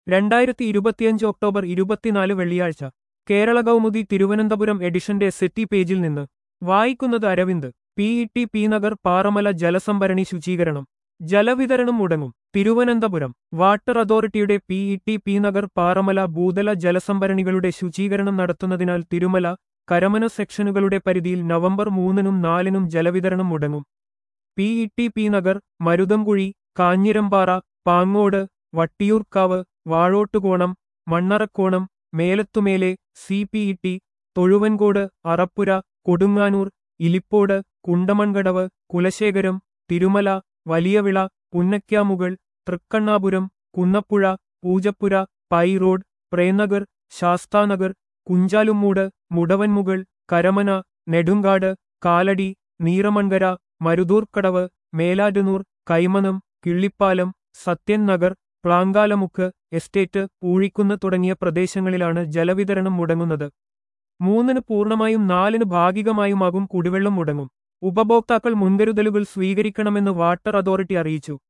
രണ്ടായിരത്തി ഇരുപത്തിയഞ്ച് ഒക്ടോബർ ഇരുപത്തിനാല് വെള്ളിയാഴ്ച കേരള കൗമുദി തിരുവനന്തപുരം എഡിഷന്റെ സെറ്റി പേജിൽ നിന്ന് വായിക്കുന്നത് Aravind P E T P Nagar Paramala ജലസംഭരണി ശുചീകരണം ജലവിതരണം മുടങ്ങും തിരുവനന്തപുരം വാട്ടർ അതോറിറ്റിയുടെ P E T P Nagar Paramala ഭൂതല ജലസംഭരണികളുടെ ശുചീകരണം നടത്തുന്നതിനാൽ തിരുമല കരമന സെക്ഷനുകളുടെ പരിധിയിൽ നവംബർ മൂന്നിനും നാലിനും ജലവിതരണം മുടങ്ങും P E T P Nagar Maruthamkuzhi Kanjirampara Pangode Vattiyoorkavu Vazhottukonam Mannarakonam Melathumele C P E T Thozhuvancode Arappura Kodunganoor Elippode Kundamankadavu Kulasekharam Thirumala Valiyavila Punnakkamugal Thrikkannapuram Kunnapuzha Poojappura Pai road Premnagar Sasthanagar Kunchalumoodu Mudavanmugal Karamana Nedumcaud Kalady Neeramankara Maruthoorkadavu Melattunoor Kaimanam Killipalam Sathyan Nagar Plankalamukku estate Poozhikunnu തുടങ്ങിയ പ്രദേശങ്ങളിലാണ് ജലവിതരണം മുടങ്ങുന്നത് മൂന്നിന് പൂർണ്ണമായും നാലിന് ഭാഗികമായുമാകും കുടിവെള്ളം മുടങ്ങും ഉപഭോക്താക്കൾ മുൻകരുതലുകൾ സ്വീകരിക്കണമെന്ന് വാട്ടർ അതോറിറ്റി അറിയിച്ചു